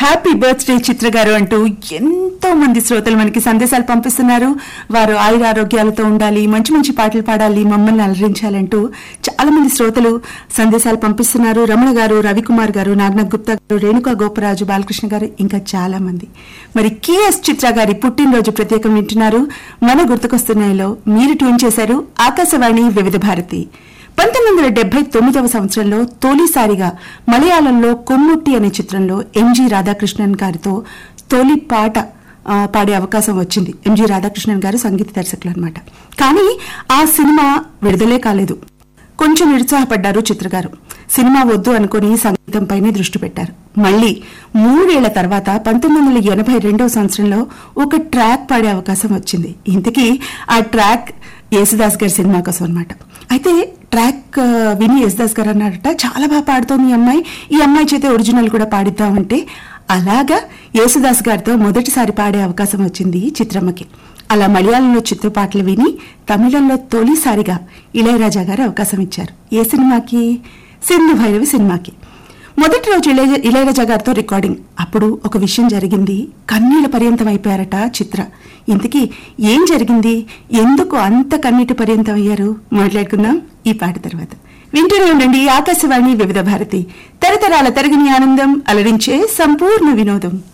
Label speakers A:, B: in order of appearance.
A: happy birthday చిత్ర గారు అంటూ ఎంతో మంది శ్రోతలు మనకి సందేశాలు పంపిస్తున్నారు వారు ఆయుర ఆరోగ్యాలతో ఉండాలి మంచి మంచి పాటలు పాడాలి మమ్మల్ని అలరించాలంటూ చాలా మంది శ్రోతలు సందేశాలు పంపిస్తున్నారు రమణ గారు రవికుమార్ గారు నాగనాథ్ గుప్తా గారు రేణుకా గోపరాజు బాలకృష్ణ గారు ఇంకా చాలా మంది మరి కేఎస్ చిత్ర గారి పుట్టినరోజు ప్రత్యేకం వింటున్నారు మన గుర్తుకొస్తున్నాయిలో మీరు ట్యూన్ చేశారు ఆకాశవాణి వివిధ భారతి పంతొమ్మిది వందల డెబ్బై తొమ్మిదవ సంవత్సరంలో తొలిసారిగా మలయాళంలో కొమ్ముట్టి అనే చిత్రంలో ఎంజి రాధాకృష్ణన్ గారితో తొలి పాట ఆ, పాడే అవకాశం వచ్చింది ఎంజి రాధాకృష్ణన్ గారు సంగీత దర్శకులు అనమాట కానీ ఆ సినిమా విడుదలే కాలేదు కొంచెం నిరుత్సాహపడ్డారు చిత్ర గారు సినిమా వద్దు అనుకుని సంగీతంపైనే దృష్టి పెట్టారు మళ్ళీ మూడేళ్ల తర్వాత పంతొమ్మిది వందల ఎనభై రెండవ సంవత్సరంలో ఒక ట్రాక్ పాడే అవకాశం వచ్చింది ఇంతకీ ఆ ట్రాక్ యేసుదాస్ గారి సినిమా కోసం అనమాట అయితే ట్రాక్ ఆ, విని యేసుదాస్ గారు అన్నారట చాలా బాగా పాడుతోంది ఈ అమ్మాయి ఈ అమ్మాయి చేతే ఒరిజినల్ కూడా పాడిద్దామంటే అలాగా యేసుదాస్ గారితో మొదటిసారి పాడే అవకాశం వచ్చింది చిత్రమ్మకి అలా మలయాళంలో చిత్రపాటలు విని తమిళంలో తొలిసారిగా ఇళయరాజా గారు అవకాశం ఇచ్చారు ఏ సినిమాకి సింధు భైరవి సినిమాకి మొదటి రోజు ఇళయ ఇళయరాజా గారితో రికార్డింగ్ అప్పుడు ఒక విషయం జరిగింది కన్నీళ్ల పర్యంతం అయిపోయారట చిత్ర ఇంతకీ ఏం జరిగింది ఎందుకు అంత కన్నీటి పర్యంతం అయ్యారు మాట్లాడుకుందాం ఈ పాట తర్వాత వింటూనే ఉండండి ఆకాశవాణి వివిధ భారతి తరతరాల తరగని ఆనందం అలరించే సంపూర్ణ వినోదం